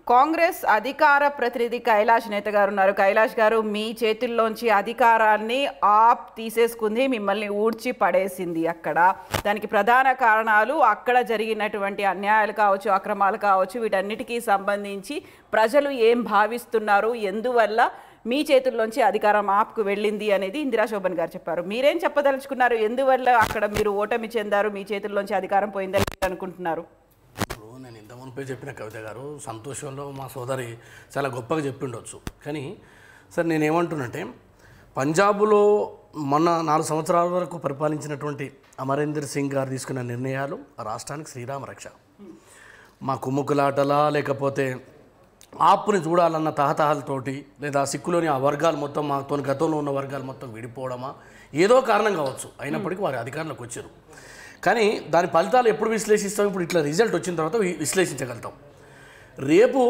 కాంగ్రెస్ అధికార ప్రతినిధి కైలాష్ నేత గారు ఉన్నారు కైలాష్ గారు మీ చేతుల్లోంచి అధికారాన్ని ఆప్ తీసేసుకుంది మిమ్మల్ని ఊడ్చి పడేసింది అక్కడ దానికి ప్రధాన కారణాలు అక్కడ జరిగినటువంటి అన్యాయాలు కావచ్చు అక్రమాలు కావచ్చు వీటన్నిటికీ సంబంధించి ప్రజలు ఏం భావిస్తున్నారు ఎందువల్ల మీ చేతుల్లోంచి అధికారం ఆప్కు వెళ్ళింది అనేది ఇందిరా శోభన్ గారు చెప్పారు మీరేం చెప్పదలుచుకున్నారు ఎందువల్ల అక్కడ మీరు ఓటమి చెందారు మీ చేతుల్లోంచి అధికారం పోయిందని మీరు అనుకుంటున్నారు ఇప్పుడు నేను ఇంత మునిపే చెప్పిన కవిత గారు సంతోషంలో మా సోదరి చాలా గొప్పగా చెప్పిండొచ్చు కానీ సార్ నేను ఏమంటున్నంటే పంజాబ్లో మొన్న నాలుగు సంవత్సరాల వరకు పరిపాలించినటువంటి అమరేందర్ సింగ్ గారు తీసుకున్న నిర్ణయాలు ఆ రాష్ట్రానికి శ్రీరామ రక్ష మా కుమ్ముకులాటలా లేకపోతే ఆపుని చూడాలన్న తహతహలతోటి లేదా సిక్కులోని ఆ వర్గాలు మొత్తం మాతో గతంలో ఉన్న వర్గాలు మొత్తం విడిపోవడమా ఏదో కారణం కావచ్చు అయినప్పటికీ వారి అధికారంలోకి వచ్చారు కానీ దాని ఫలితాలు ఎప్పుడు విశ్లేషిస్తాం ఇప్పుడు ఇట్లా రిజల్ట్ వచ్చిన తర్వాత వి- విశ్లేషించగలుగుతాం రేపు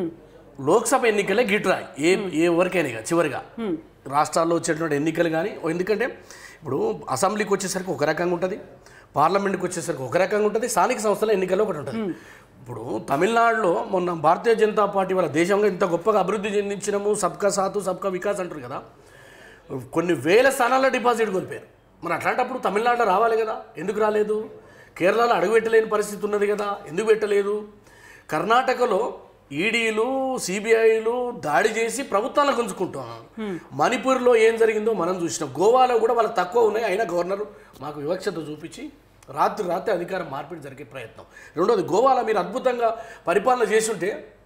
లోక్సభ ఎన్నికలే గిట్రాయి ఏ ఏ ఎవరికైనా ఇక చివరిగా రాష్ట్రాల్లో వచ్చేటువంటి ఎన్నికలు కానీ ఎందుకంటే ఇప్పుడు అసెంబ్లీకి వచ్చేసరికి ఒక రకంగా ఉంటుంది పార్లమెంట్కి వచ్చేసరికి ఒక రకంగా ఉంటుంది స్థానిక సంస్థల ఎన్నికల్లో ఒకటి ఉంటుంది ఇప్పుడు తమిళనాడులో మొన్న భారతీయ జనతా పార్టీ వాళ్ళ దేశంగా ఇంత గొప్పగా అభివృద్ధి చెందించినము సబ్కా సాతు సబ్కా వికాస్ అంటారు కదా కొన్ని వేల స్థానాల్లో డిపాజిట్ కోల్పోయారు మరి అట్లాంటప్పుడు తమిళనాడులో రావాలి కదా ఎందుకు రాలేదు కేరళలో అడుగుపెట్టలేని పరిస్థితి ఉన్నది కదా ఎందుకు పెట్టలేదు కర్ణాటకలో ఈడీలు సిబిఐలు దాడి చేసి ప్రభుత్వాలను గుంజుకుంటున్నారు మణిపూర్లో ఏం జరిగిందో మనం చూసినాం గోవాలో కూడా వాళ్ళకి తక్కువ ఉన్నాయి అయినా గవర్నర్ మాకు వివక్షత చూపించి రాత్రి రాత్రి అధికారం మార్పిడి జరిగే ప్రయత్నం రెండోది గోవాలో మీరు అద్భుతంగా పరిపాలన చేస్తుంటే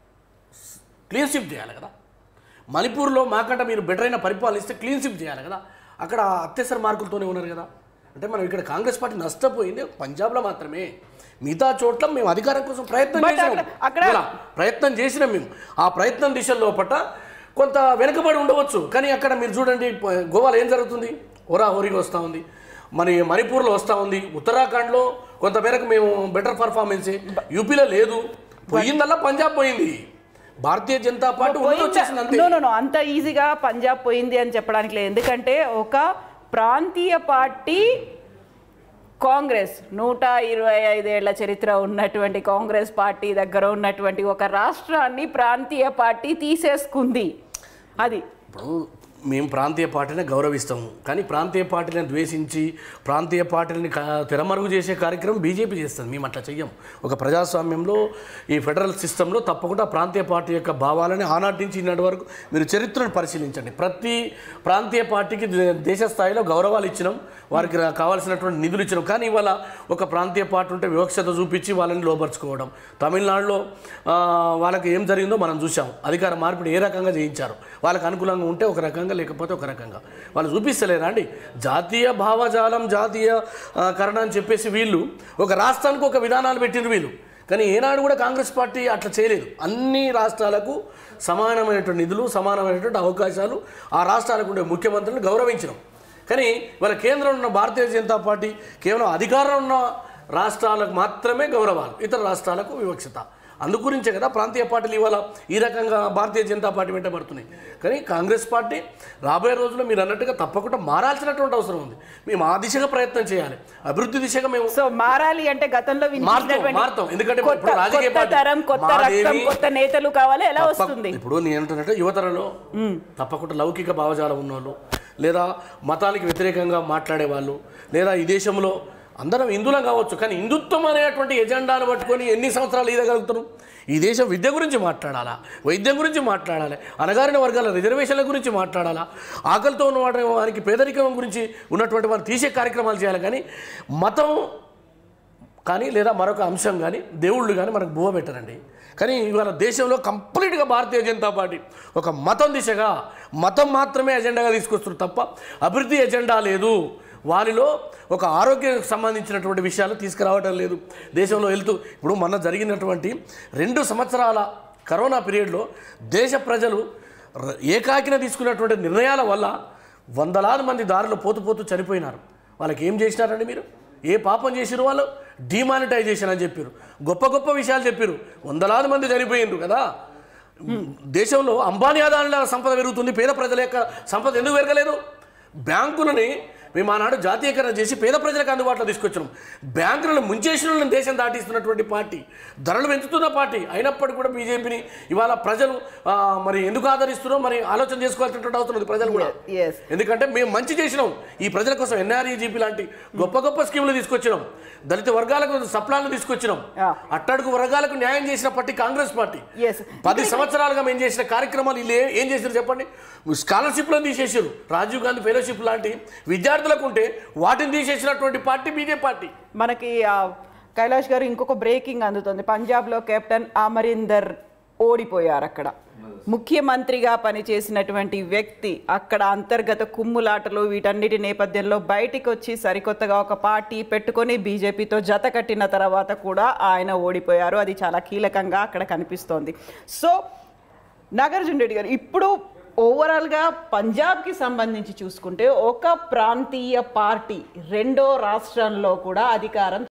క్లీన్ స్విప్ చేయాలి కదా మణిపూర్లో మాకంటే మీరు బెటర్ అయిన పరిపాలన ఇస్తే క్లీన్ స్విప్ చేయాలి కదా అక్కడ అత్యవసర మార్కులతోనే ఉన్నారు కదా అంటే మనం ఇక్కడ కాంగ్రెస్ పార్టీ నష్టపోయింది పంజాబ్లో మాత్రమే మిగతా చోట్ల మేము అధికారం కోసం ప్రయత్నం But చేసినాం అక్కడ- అక్కడ- ఇలా ప్రయత్నం చేసినాం మేము ఆ ప్రయత్నం దిశ లోపట కొంత వెనుకబడి ఉండవచ్చు కానీ అక్కడ మీరు చూడండి ప- గోవాలో ఏం జరుగుతుంది హోరా హోరీగా వస్తూ ఉంది మరి మణిపూర్లో వస్తూ ఉంది ఉత్తరాఖండ్లో కొంత మేరకు మేము బెటర్ పర్ఫార్మెన్స్ యూపీలో లేదు పోయిందల్లా పంజాబ్ పోయింది భారతీయ జనతా పార్టీ ముందు వచ్చేసింది అంతే నో నో నో అంత ఈజీగా పంజాబ్ పోయింది అని చెప్పడానికి లేదు ఎందుకంటే ఒక ప్రాంతీయ పార్టీ కాంగ్రెస్ నూట ఇరవై ఐదేళ్ల చరిత్ర ఉన్నటువంటి కాంగ్రెస్ పార్టీ దగ్గర ఉన్నటువంటి ఒక రాష్ట్రాన్ని ప్రాంతీయ పార్టీ తీసేసుకుంది అది ఇప్పుడు మేము ప్రాంతీయ పార్టీని గౌరవిస్తాము కానీ ప్రాంతీయ పార్టీలను ద్వేషించి ప్రాంతీయ పార్టీలని కా- తెరమరుగు చేసే కార్యక్రమం బీజేపీ చేస్తుంది మేము అట్లా చెయ్యం ఒక ప్రజాస్వామ్యంలో ఈ ఫెడరల్ సిస్టంలో తప్పకుండా ప్రాంతీయ పార్టీ యొక్క భావాలని ఆనాటి నుంచి ఈనాటి వరకు మీరు చరిత్రను పరిశీలించండి ప్రతి ప్రాంతీయ పార్టీకి దే- దేశ స్థాయిలో గౌరవాలు ఇచ్చినాం వారికి రా- కావాల్సినటువంటి నిధులు ఇచ్చినాం కానీ ఇవాళ ఒక ప్రాంతీయ పార్టీ ఉంటే వివక్షత చూపించి వాళ్ళని లోపరుచుకోవడం తమిళనాడులో ఆ, వాళ్ళకి ఏం జరిగిందో మనం చూసాం అధికార మార్పిడి ఏ రకంగా చేయించారు వాళ్ళకి అనుకూలంగా ఉంటే ఒక రకంగా లేకపోతే ఒక రకంగా వాళ్ళు చూపిస్తలేరా అండి జాతీయ భావజాలం జాతీయ ఆ, కరణ అని చెప్పేసి వీళ్ళు ఒక రాష్ట్రానికి ఒక విధానాలు పెట్టిన వీళ్ళు కానీ ఏనాడు కూడా కాంగ్రెస్ పార్టీ అట్లా చేయలేదు అన్ని రాష్ట్రాలకు సమానమైనటువంటి నిధులు సమానమైనటువంటి అవకాశాలు ఆ రాష్ట్రాలకు ఉండే ముఖ్యమంత్రులను గౌరవించడం కానీ వాళ్ళ కేంద్రంలో ఉన్న భారతీయ జనతా పార్టీ కేవలం అధికారంలో ఉన్న రాష్ట్రాలకు మాత్రమే గౌరవాలు ఇతర రాష్ట్రాలకు వివక్షత అందుగురించే కదా ప్రాంతీయ పార్టీలు ఇవాళ ఈ రకంగా భారతీయ జనతా పార్టీ వెంట పడుతున్నాయి కానీ కాంగ్రెస్ పార్టీ రాబోయే రోజుల్లో మీరు అన్నట్టుగా తప్పకుండా మారాల్సినటువంటి అవసరం ఉంది మేము ఆ దిశగా ప్రయత్నం చేయాలి అభివృద్ధి దిశగా మేము సో మారాలి అంటే గతంలో వినిపించినటువంటి మారుతాం. ఎందుకంటే కొత్త ఇప్పుడు రాజకీయ కొత్త పార్టీ- తరం కొత్త రక్తం మాదేవి- కొత్త నేతలు కావాలి ఎలా తప్ప- వస్తుంది ఇప్పుడు నేను అంటున్నట్టు యువతరంలో తప్పకుండా లౌకిక భావజాలం ఉన్నోళ్ళు లేదా మతానికి వ్యతిరేకంగా మాట్లాడే వాళ్ళు లేదా ఈ దేశంలో అందరం హిందువులం కావచ్చు కానీ హిందుత్వం అనేటువంటి ఎజెండాను పట్టుకొని ఎన్ని సంవత్సరాలు ఈదగలుగుతారు ఈ దేశం విద్య గురించి మాట్లాడాలా వైద్యం గురించి మాట్లాడాలి అనగారిన వర్గాల రిజర్వేషన్ల గురించి మాట్లాడాలా ఆకలితో ఉన్న వాటి వారికి పేదరికం గురించి ఉన్నటువంటి వారు తీసే కార్యక్రమాలు చేయాలి కానీ మతం కానీ లేదా మరొక అంశం కానీ దేవుళ్ళు కానీ మనకు బువ్వ పెట్టరండి కానీ ఇవాళ దేశంలో కంప్లీట్గా భారతీయ జనతా పార్టీ ఒక మతం దిశగా మతం మాత్రమే ఎజెండాగా తీసుకొస్తారు తప్ప అభివృద్ధి ఎజెండా లేదు వారిలో ఒక ఆరోగ్యానికి సంబంధించినటువంటి విషయాలు తీసుకురావడం లేదు దేశంలో వెళ్తూ ఇప్పుడు మొన్న జరిగినటువంటి రెండు సంవత్సరాల కరోనా పీరియడ్లో దేశ ప్రజలు ర- ఏకాకిన తీసుకున్నటువంటి నిర్ణయాల వల్ల వందలాది మంది దారిలో పోతూ పోతూ చనిపోయినారు వాళ్ళకి ఏం చేసినారండి మీరు ఏ పాపం చేసిరు వాళ్ళు డిమానిటైజేషన్ అని చెప్పారు గొప్ప గొప్ప విషయాలు చెప్పారు వందలాది మంది చనిపోయిండ్రు కదా దేశంలో అంబానీ ఆదాయాల సంపద పెరుగుతుంది పేద ప్రజల యొక్క సంపద ఎందుకు పెరగలేదు బ్యాంకులని మేము ఆనాడు జాతీయకరణ చేసి పేద ప్రజలకు అందుబాటులో తీసుకొచ్చినాం బ్యాంకులను ముంచేసిన వాళ్ళని దేశం దాటిస్తున్నటువంటి పార్టీ ధరలు పెంచుతున్న పార్టీ అయినప్పటికీ కూడా బీజేపీని ఇవాళ ప్రజలు ఆ, మరి ఎందుకు ఆదరిస్తున్నారో మరి ఆలోచన చేసుకోవాల్సినటువంటి అవసరం ఉంది ప్రజలు కూడా yes. ఎందుకంటే మేము మంచి చేసినాం ఈ ప్రజల కోసం ఎన్ఆర్ఈజీపీ లాంటి గొప్ప గొప్ప స్కీములు తీసుకొచ్చినాం దళిత వర్గాలకు సప్లాన్లు తీసుకొచ్చినాం Yeah. అట్టడుగు వర్గాలకు న్యాయం చేసిన పార్టీ కాంగ్రెస్ పార్టీ Yes. పది సంవత్సరాలుగా మేము చేసిన కార్యక్రమాలు వీళ్ళు ఏ- ఏం చేశారు చెప్పండి స్కాలర్షిప్లను తీసేసారు రాజీవ్ గాంధీ ఫెలోషిప్ లాంటి విద్యార్థులకు ఉంటే వాటిని తీసేసినటువంటి పార్టీ బీజేపీ పార్టీ మనకి ఆ, కైలాష్ గారు ఇంకొక బ్రేకింగ్ అందుతుంది పంజాబ్లో కెప్టెన్ అమరీందర్ ఓడిపోయారు అక్కడ ముఖ్యమంత్రిగా పనిచేసినటువంటి వ్యక్తి అక్కడ అంతర్గత కుమ్ములాటలు వీటన్నిటి నేపథ్యంలో బయటికి వచ్చి సరికొత్తగా ఒక పార్టీ పెట్టుకొని బీజేపీతో జత కట్టిన తర్వాత కూడా ఆయన ఓడిపోయారు అది చాలా కీలకంగా అక్కడ కనిపిస్తోంది సో నాగార్జున రెడ్డి గారు ఇప్పుడు ఓవరాల్గా పంజాబ్కి సంబంధించి చూసుకుంటే ఒక ప్రాంతీయ పార్టీ రెండో రాష్ట్రంలో కూడా అధికారం